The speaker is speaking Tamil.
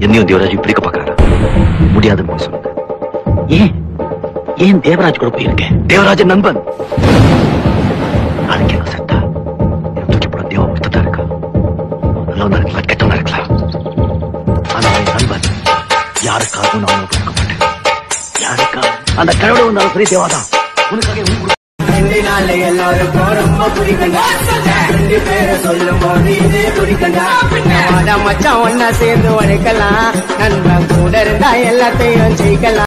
என்னையும் தேவராஜ் பிரிக்க பாக்குறாரு முடியாதுன்னு போய் சொல்லுங்க ஏன் ஏன் தேவராஜ் கூட போயிருக்கேன் தேவராஜன் நண்பன் நாளைக்கு என்ன செத்தா தூக்கி போட தேவ ஒருத்தா இருக்கா நல்லவனா இருக்கலாம் கெட்டவனா இருக்கலாம் ஆனா என் நண்பன் யாருக்காகவும் நான் அவனை கொடுக்க மாட்டேன் யாருக்கா அந்த கடவுள் வந்தாலும் சரி தேவாதான் உனக்காக உன் குடும்பம் ரெண்டு நாள்ல எல்லாருக்கும் ரொம்ப பிடிக்கண்டா ரெண்டு பேரை சொல்லும் போது இது பிடிக்கண்டா அதான் மச்சான் ஒன்னா சேர்ந்து உழைக்கலாம் நண்பன் கூட இருந்தா எல்லாத்தையும் ஜெயிக்கலாம்